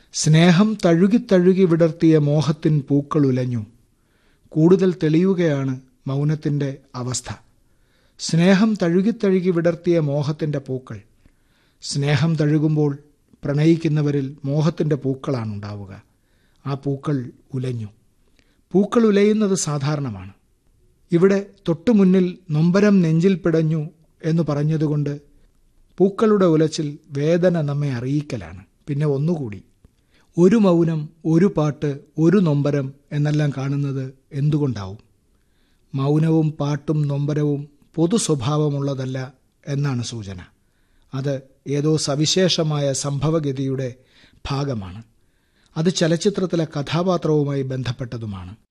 സ്നേഹം തഴുകിത്തഴുകി വിടർത്തിയ മോഹത്തിൻ പൂക്കൾ ഉലഞ്ഞു കൂടുതൽ തെളിയുകയാണ് മൗനത്തിൻ്റെ അവസ്ഥ സ്നേഹം തഴുകിത്തഴുകി വിടർത്തിയ മോഹത്തിൻ്റെ പൂക്കൾ സ്നേഹം തഴുകുമ്പോൾ പ്രണയിക്കുന്നവരിൽ മോഹത്തിൻ്റെ പൂക്കളാണ് ഉണ്ടാവുക ആ പൂക്കൾ ഉലഞ്ഞു പൂക്കൾ ഉലയുന്നത് സാധാരണമാണ് ഇവിടെ തൊട്ടുമുന്നിൽ നൊമ്പരം നെഞ്ചിൽ പിടഞ്ഞു എന്ന് പറഞ്ഞതുകൊണ്ട് പൂക്കളുടെ ഉലച്ചിൽ വേദന നമ്മെ അറിയിക്കലാണ് പിന്നെ ഒന്നുകൂടി ഒരു മൗനം ഒരു പാട്ട് ഒരു നൊമ്പരം എന്നെല്ലാം കാണുന്നത് എന്തുകൊണ്ടാവും മൗനവും പാട്ടും നൊമ്പരവും പൊതു സ്വഭാവമുള്ളതല്ല എന്നാണ് സൂചന അത് ഏതോ സവിശേഷമായ സംഭവഗതിയുടെ ഭാഗമാണ് അത് ചലച്ചിത്രത്തിലെ കഥാപാത്രവുമായി ബന്ധപ്പെട്ടതുമാണ്